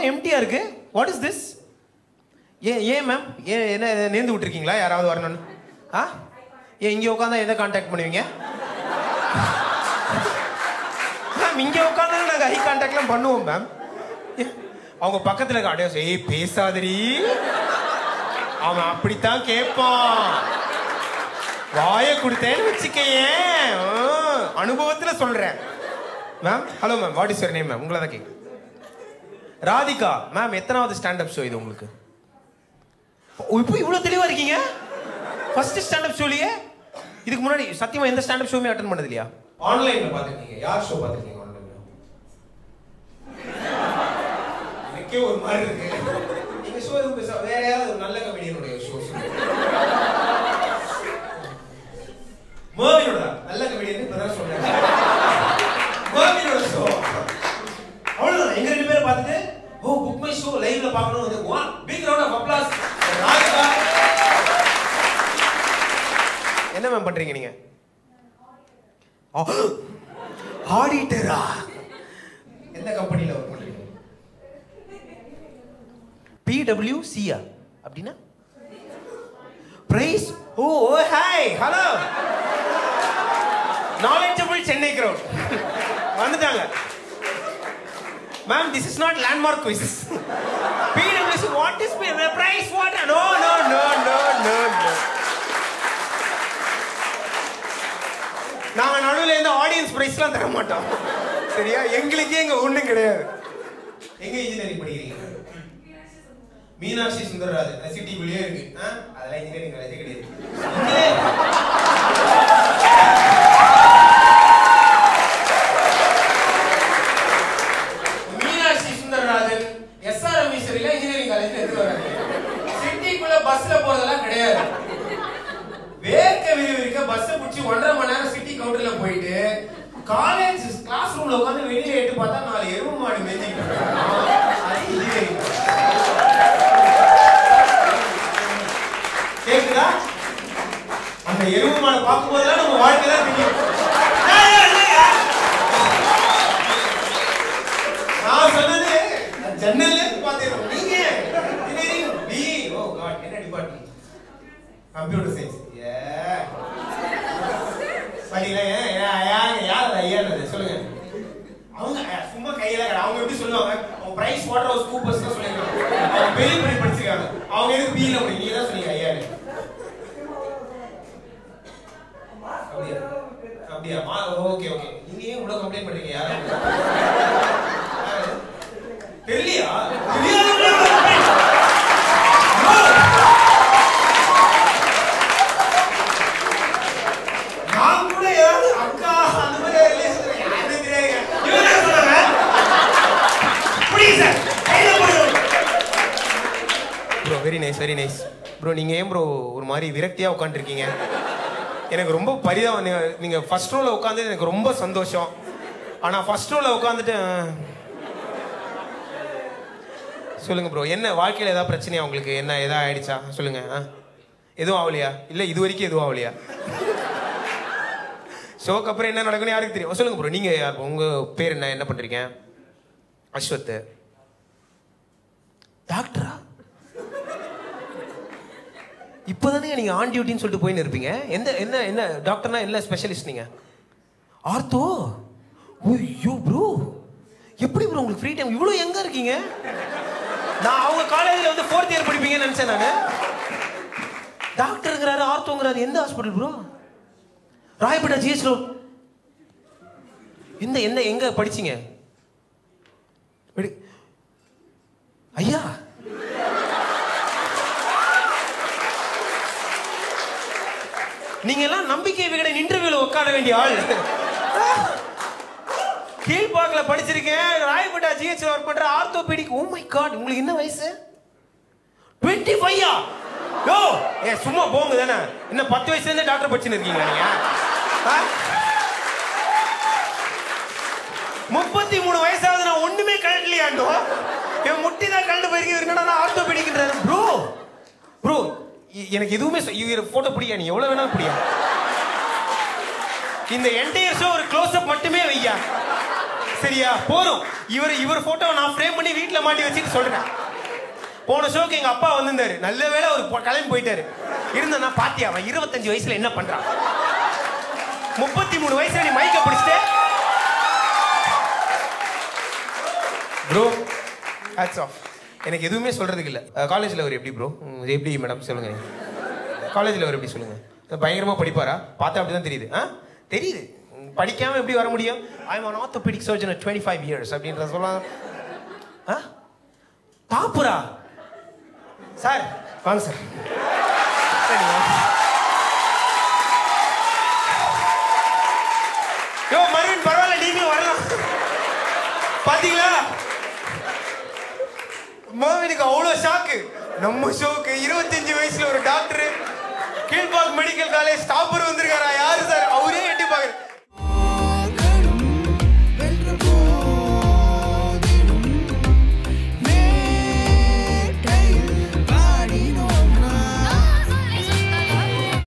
எம்டியா இருக்கு what is this ஏன் ஏன் மேம் ஏன் என்ன நேர்ந்து விட்டுருக்கீங்களா யாராவது வரணும்னு ஆ ஏன் இங்கே உட்காந்தா எதை காண்டாக்ட் பண்ணுவீங்க மேம் இங்கே உட்காந்தா நாங்கள் ஹை காண்டாக்ட்லாம் பண்ணுவோம் மேம் அவங்க பக்கத்தில் இருக்க அடையாளம் ஏய் பேசாதடி அவன் அப்படித்தான் கேட்பான் வாயை கொடுத்தேன்னு வச்சுக்கேன் அனுபவத்துல சொல்றேன் ma'am hello ma'am what is your name ma'am உங்களை தான் கேட்குறேன் ராதிகா மேம் எத்தனாவது ஸ்டாண்டப் ஷோ இது உங்களுக்கு ஓ, இப்போ இவ்வளோ தெளிவா இருக்கீங்க ஃபர்ஸ்ட் ஸ்டாண்டப் ஷோலயே இதுக்கு முன்னாடி சத்தியமா எந்த ஸ்டாண்டப் ஷோமே அட்டன் பண்ணது இல்லையா ஆன்லைன்ல பார்த்துருக்கீங்க யார் ஷோ பார்த்துருக்கீங்க ஆன்லைன்ல எனக்கே ஒரு மாதிரி இருக்கு நீங்க ஷோ எதுவும் பேச வேற யாராவது ஒரு நல்ல கம்பெனியினுடைய ஷோ மோவினோட நல்ல கம்பெனின்னு இப்பதான் சொல்றேன் மோவினோட ஷோ அவ்வளவுதான் எங்க ரெண்டு பேரும் பார்த்துட்டு ஓ புக் மை ஷோ லைவ்ல பார்க்கணும் வந்து one big round of applause Radhika என்ன மேம் பண்றீங்க நீங்க ஆடிட்டரா எந்த கம்பெனில ஒர்க் பண்றீங்க பிடபிள்யூசியா அப்படின்னா prize oh oh hi hello knowledgeable Chennai crowd வந்துட்டாங்க ma'am this is not Landmark quiz பிடபிள்யூசி what is prize what no no no no no no நாங்க நடுவுல இருந்து ஆடியன்ஸ் பிரைஸ்லாம் தர மாட்டோம் சரியா எங்களுக்கே இங்க ஒண்ணும் கிடையாது எங்க இன்ஜினியரிங் படிக்கிறீங்க மீனாட்சி சுந்தரராஜன் சிட்டி வெளியே இருக்கு ஆ? அதெல்லாம் இன்ஜினியரிங் காலேஜே கிடையாது இன்ஜினியரிங் மீனாட்சி சுந்தரராஜன் எஸ்ஆர்எம் ஈஸ்வரியில இன்ஜினியரிங் காலேஜ்ல எடுத்து வராங்க சிட்டிக்குள்ள பஸ்ல போறதெல்லாம் கிடையாது வேர்க்க விறுவிறுக்க பஸ் பிடிச்சி ஒன்றரை மணி நேரம் சிட்டி கவுண்டர்ல போயிட்டு காலேஜ் கிளாஸ் ரூம்ல உட்காந்து வெளியில எட்டு பார்த்தா நாலு எருவு மாடு மேய்ஞ்சிட்டு இருக்காங்க. அது engineering. கேக்குதா அந்த எருவு மாடை பார்க்கும்போதெல்லாம் நம்ம வாழ்க்கை தான் தெரியும் ஏய், ஏய், ஏய், ஏய். நான் சொன்னது ஜன்னல்ல இருந்து பார்த்தேன் நீங்க engineering B ஓ காட் என்ன டிபார்ட்மெண்ட் கம்ப்யூட்டர் சயின்ஸ் ஏ படிக்கல யார் யார் ஐயானது சொல்லுங்க அவங்க அஹ், சும்மா கையில கடை. அவங்க எப்படி சொல்லுவாங்க அவங்க பிரைஸ் வாட்டர் ஹவுஸ் கூப்பர்ஸ் தான் சொல்லிருக்காங்க அவங்க பெரிய படி படிச்சிருக்காங்க அவங்க எதுக்கு பியில அப்படி நீங்க தான் சொன்னீங்க ஐயா அப்படியா அப்படியா ஓகே ஓகே நீங்க ஏன் இவ்வளவு கம்ப்ளைண்ட் பண்றீங்க யாரும் யாரு? தெரியலையா தெரியாதவங்களே நான் கூட ஏதாவது அக்கா அந்த மாதிரி relation யாருமே தெரியாதுங்க. இவன் என்ன சொன்னாங்க? Please sir, கையில போடுங்க. Bro very nice very nice bro நீங்க ஏன் ப்ரோ ஒரு மாதிரி விரக்தியா உட்காந்துருக்கீங்க எனக்கு ரொம்ப பரிதாபம் நீங்க நீங்க ஃபர்ஸ்ட் ரோல உட்காந்து எனக்கு ரொம்ப சந்தோஷம் ஆனா ஃபர்ஸ்ட் ரோல உட்காந்துட்டு சொல்லுங்க ப்ரோ என்ன வாழ்க்கையில ஏதாவது பிரச்சனையா உங்களுக்கு என்ன ஏதாவது ஆயிடுச்சா சொல்லுங்க ஆ? எதுவும் ஆகலையா இல்ல இது வரைக்கும் எதுவும் ஆகலையா ஷோக்கு அப்புறம் என்ன நடக்கும்னு யாருக்கு தெரியும் சொல்லுங்க ப்ரோ நீங்க யார் bro? உங்க பேர் என்ன என்ன பண்றீங்க அஸ்வத் டாக்டரா இப்போதானே நீங்க ஆன் டியூட்டின்னு சொல்லிட்டு போயின்னு இருப்பீங்க எந்த என்ன என்ன டாக்டர்னா என்ன ஸ்பெஷலிஸ்ட் நீங்க ஆர்த்தோ ஐயோ ப்ரோ எப்படி ப்ரோ உங்களுக்கு ஃப்ரீ டைம் இவ்வளோ எங்க இருக்கீங்க நான் அவங்க காலேஜில் வந்து ஃபோர்த் இயர் படிப்பீங்கன்னு நினைச்சேன் நான் டாக்டருங்கிறாரு ஆர்த்தோங்கிறாரு எந்த hospital bro Royapettah GS road எந்த எந்த எங்க படிச்சீங்க மெடி- ஐயா நீங்க எல்லாம் நம்பிக்கை விகடன் இன்டர்வியூல உட்கார வேண்டிய ஆள் கீழ்பாக்கல படிச்சிருக்கேன் ராயப்பேட்டா ஜிஹெச் ஒர்க் பண்ற ஆர்த்தோபெடிக் ஓ மை காட் உங்களுக்கு என்ன வயசு 25 ஃபைவா யோ ஏ சும்மா போங்க தானே இன்னும் பத்து வயசுல இருந்து டாக்டர் படிச்சுன்னு இருக்கீங்களா நீங்க ஆ? முப்பத்தி மூணு வயசாவது நான் ஒண்ணுமே கழட்டலையாண்டோ என் முட்டி தான் கழண்டு போயிருக்கேன் என்னடா நான் ஆர்த்தோபெடிக்ன்றாரு ப்ரோ ப்ரோ எனக்கு எதுவுமே சொ- இவர் போட்டோ பிடிக்க நீ எவ்வளவு வேணா பிடியா இந்த என்டையர் ஷோ ஒரு க்ளோஸ் அப் மட்டுமே வையா சரியா போதும் இவர் இவர் போட்டோ நான் ஃப்ரேம் பண்ணி வீட்ல மாட்டி வச்சுட்டு சொல்றேன் போன ஷோக்கு எங்க அப்பா வந்திருந்தாரு நல்ல வேளை அவர் பொ- கிளம்பி போயிட்டாரு இருந்தா பாத்தியா அவன் இருபத்தஞ்சு வயசுல என்ன பண்றான் முப்பத்தி மூணு வயசுல நீ மைக்க பிடிச்சிட்டு ப்ரோ ஹேட்ஸ் ஆஃப் எனக்கு எதுவுமே சொல்றதுக்கு இல்ல காலேஜ்ல அவர் எப்படி ப்ரோ எப்படி மேடம் சொல்லுங்க காலேஜ்ல அவர் எப்படி சொல்லுங்க பயங்கரமா படிப்பாரா பார்த்தா அப்படிதான் தெரியுது ஆ தெரியுது உம், படிக்காம எப்படி வர முடியும் I am an orthopedic surgeon at 25 five years அப்படின்ற சொல்லலாம் ஆ டாப்பரா சார் வாங்க சார் சரி, வாங்க. யோ மறுபடியும் பரவாயில்ல நீங்களும் வரலாம் பாத்தீங்களா மோவினுக்கு அவ்வளோ ஷாக்கு நம்ம ஷோக்கு இருபத்தஞ்சு வயசுல ஒரு doctor Kilpauk medical college topper வந்திருக்காரா யாரு சார் அவரே எட்டி பாக்குற